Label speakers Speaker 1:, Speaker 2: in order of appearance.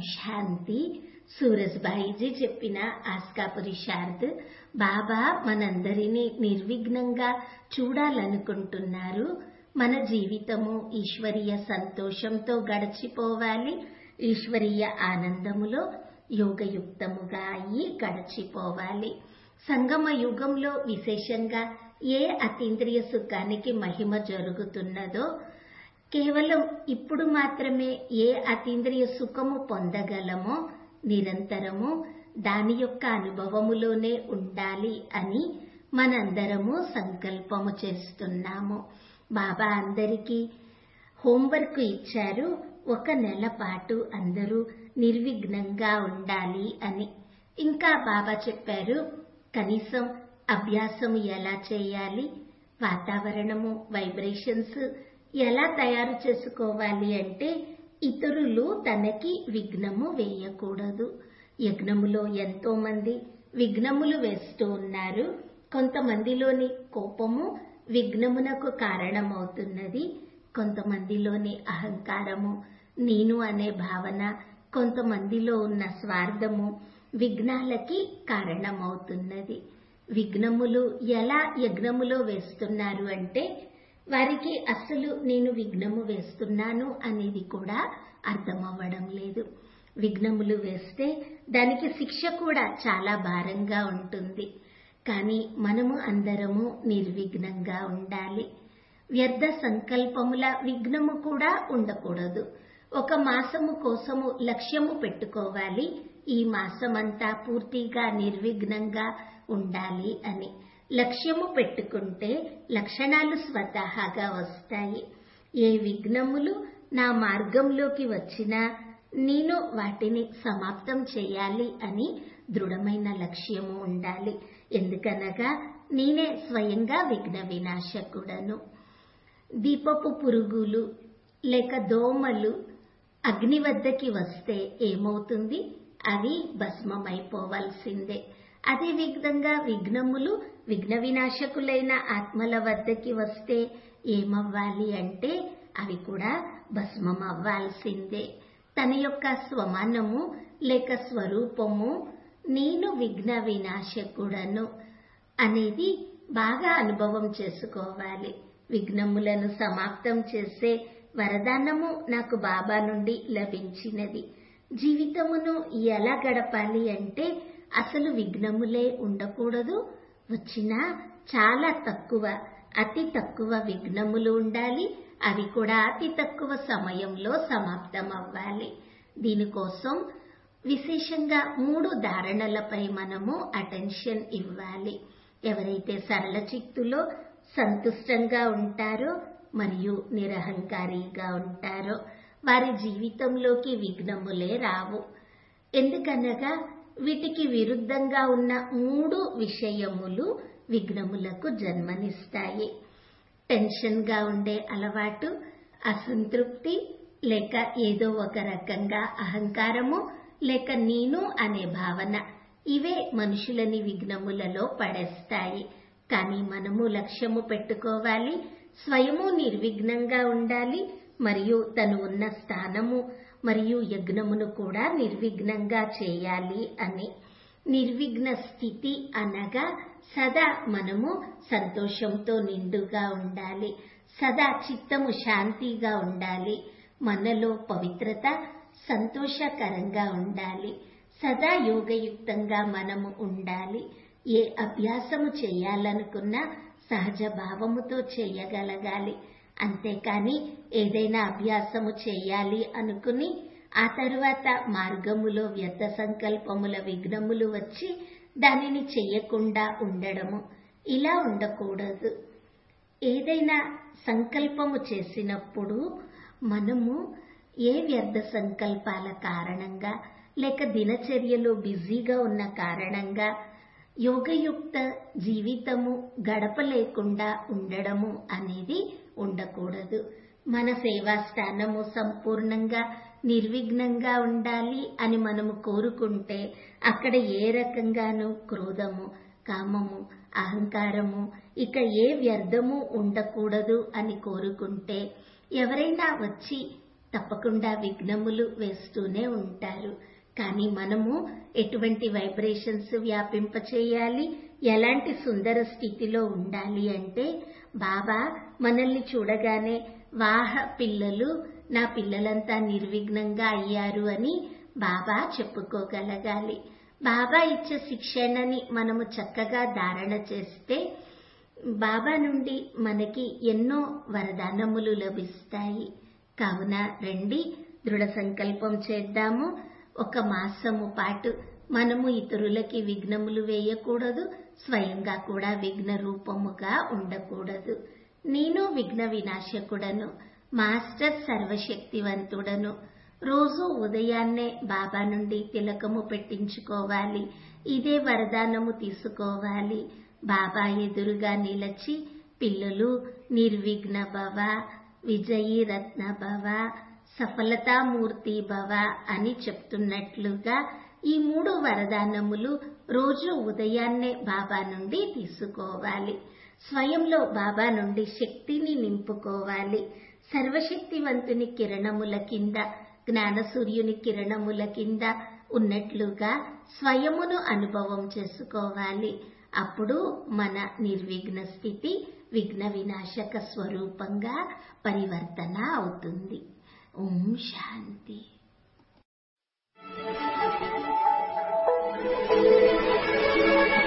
Speaker 1: శాంతి సూరజ్భాయిజీ చెప్పిన ఆస్కాపురి శారద్ బాబా మనందరినీ నిర్విఘ్నంగా చూడాలనుకుంటున్నారు మన జీవితము ఈశ్వరీయ సంతోషంతో గడిచిపోవాలి ఈశ్వరీయ ఆనందములో యోగయుక్తముగా అయ్యి గడిచిపోవాలి సంగమ యుగంలో విశేషంగా ఏ అతీంద్రియ సుఖానికి మహిమ జరుగుతున్నదో కేవలం ఇప్పుడు మాత్రమే ఏ అతీంద్రియ సుఖము పొందగలమో నిరంతరము దాని యొక్క అనుభవములోనే ఉండాలి అని మనందరము సంకల్పము చేస్తున్నాము బాబా అందరికీ హోంవర్క్ ఇచ్చారు ఒక నెల పాటు అందరూ నిర్విఘ్నంగా ఉండాలి అని ఇంకా బాబా చెప్పారు కనీసం అభ్యాసం ఎలా చేయాలి వాతావరణము వైబ్రేషన్స్ ఎలా తయారు చేసుకోవాలి అంటే ఇతరులు తనకి విఘ్నము వేయకూడదు యజ్ఞములో ఎంతో మంది విఘ్నములు వేస్తూ ఉన్నారు కొంతమందిలోని కోపము విఘ్నమునకు కారణమవుతున్నది కొంతమందిలోని అహంకారము నేను అనే భావన కొంతమందిలో ఉన్న స్వార్థము విఘ్నాలకి కారణమవుతున్నది విఘ్నములు ఎలా యజ్ఞములో వేస్తున్నారు అంటే వారికి అసలు నేను విఘ్నము వేస్తున్నాను అనేది కూడా అర్థమవ్వడం లేదు విఘ్నములు వేస్తే దానికి శిక్ష కూడా చాలా భారంగా ఉంటుంది కానీ మనము అందరము నిర్విఘ్నంగా ఉండాలి వ్యర్థ సంకల్పముల విఘ్నము కూడా ఉండకూడదు ఒక మాసము కోసము లక్ష్యము పెట్టుకోవాలి ఈ మాసమంతా పూర్తిగా నిర్విఘ్నంగా ఉండాలి అని లక్ష్యము పెట్టుకుంటే లక్షణాలు స్వతహాగా వస్తాయి ఏ విఘ్నములు నా మార్గంలోకి వచ్చినా నేను వాటిని సమాప్తం చేయాలి అని దృఢమైన లక్ష్యము ఉండాలి ఎందుకనగా నేనే స్వయంగా విఘ్న వినాశకుడను దీపపు పురుగులు లేక దోమలు అగ్ని వద్దకి వస్తే ఏమవుతుంది అవి భస్మమైపోవలసిందే అదే విధంగా విఘ్నములు విఘ్న వినాశకులైన ఆత్మల వద్దకి వస్తే ఏమవ్వాలి అంటే అవి కూడా భస్మం అవ్వాల్సిందే తన యొక్క స్వమానము లేక స్వరూపము నేను విఘ్న వినాశకుడను అనేది బాగా అనుభవం చేసుకోవాలి విఘ్నములను సమాప్తం చేసే వరదానము నాకు బాబా నుండి లభించినది జీవితమును ఎలా గడపాలి అంటే అసలు విఘ్నములే ఉండకూడదు వచ్చినా చాలా తక్కువ అతి తక్కువ విఘ్నములు ఉండాలి అవి కూడా అతి తక్కువ సమయంలో సమాప్తం అవ్వాలి దీనికోసం విశేషంగా మూడు ధారణలపై మనము అటెన్షన్ ఇవ్వాలి ఎవరైతే సరళ చిత్తులో సంతుష్టంగా ఉంటారో మరియు నిరహంకారిగా ఉంటారో వారి జీవితంలోకి విఘ్నములే రావు ఎందుకనగా వీటికి విరుద్ధంగా ఉన్న మూడు విషయములు విఘ్నములకు జన్మనిస్తాయి టెన్షన్గా ఉండే అలవాటు అసంతృప్తి లేక ఏదో ఒక రకంగా అహంకారము లేక నేను అనే భావన ఇవే మనుషులని విఘ్నములలో పడేస్తాయి కానీ మనము లక్ష్యము పెట్టుకోవాలి స్వయము నిర్విఘ్నంగా ఉండాలి మరియు తను ఉన్న స్థానము మరియు యజ్ఞమును కూడా నిర్విఘ్నంగా చేయాలి అని నిర్విఘ్న స్థితి అనగా సదా మనము సంతోషంతో నిండుగా ఉండాలి సదా చిత్తము శాంతిగా ఉండాలి మనలో పవిత్రత సంతోషకరంగా ఉండాలి సదా యోగయుక్తంగా మనము ఉండాలి ఏ అభ్యాసము చేయాలనుకున్నా సహజ భావముతో చేయగలగాలి అంతేకాని ఏదైనా అభ్యాసము చేయాలి అనుకుని ఆ తరువాత మార్గములో వ్యర్థ సంకల్పముల విఘ్నములు వచ్చి దానిని చెయ్యకుండా ఉండడము ఇలా ఉండకూడదు ఏదైనా సంకల్పము చేసినప్పుడు మనము ఏ వ్యర్థ సంకల్పాల కారణంగా లేక దినచర్యలో బిజీగా ఉన్న కారణంగా యోగయుక్త జీవితము గడపలేకుండా ఉండడము అనేది ఉండకూడదు మన సేవా స్థానము సంపూర్ణంగా నిర్విఘ్నంగా ఉండాలి అని మనము కోరుకుంటే అక్కడ ఏ రకంగానూ క్రోధము కామము అహంకారము ఇక ఏ వ్యర్థము ఉండకూడదు అని కోరుకుంటే ఎవరైనా వచ్చి తప్పకుండా విఘ్నములు వేస్తూనే ఉంటారు కానీ మనము ఎటువంటి వైబ్రేషన్స్ వ్యాపింపచేయాలి ఎలాంటి సుందర స్థితిలో ఉండాలి అంటే బాబా మనల్ని చూడగానే వాహ పిల్లలు నా పిల్లలంతా నిర్విఘ్నంగా అయ్యారు అని బాబా చెప్పుకోగలగాలి బాబా ఇచ్చే శిక్షణని మనము చక్కగా ధారణ చేస్తే బాబా నుండి మనకి ఎన్నో వరదానములు లభిస్తాయి కావున రండి దృఢ సంకల్పం చేద్దాము ఒక మాసము పాటు మనము ఇతరులకి విఘ్నములు వేయకూడదు స్వయంగా కూడా విఘ్న రూపముగా ఉండకూడదు నేను విఘ్న వినాశకుడను మాస్టర్ సర్వశక్తివంతుడను రోజు ఉదయాన్నే బాబా నుండి తిలకము పెట్టించుకోవాలి ఇదే వరదానము తీసుకోవాలి బాబా ఎదురుగా నిలచి పిల్లలు నిర్విఘ్న భవ విజయీ రత్న భవ సఫలతామూర్తి భవ అని చెప్తున్నట్లుగా ఈ మూడు వరదానములు రోజు ఉదయాన్నే బాబా నుండి తీసుకోవాలి స్వయంలో బాబా నుండి శక్తిని నింపుకోవాలి సర్వశక్తివంతుని కిరణముల కింద జ్ఞానసూర్యుని కిరణముల కింద ఉన్నట్లుగా స్వయమును అనుభవం చేసుకోవాలి అప్పుడు మన నిర్విఘ్న స్థితి విఘ్న వినాశక స్వరూపంగా పరివర్తన అవుతుంది ఓం శాంతి
Speaker 2: Thank you.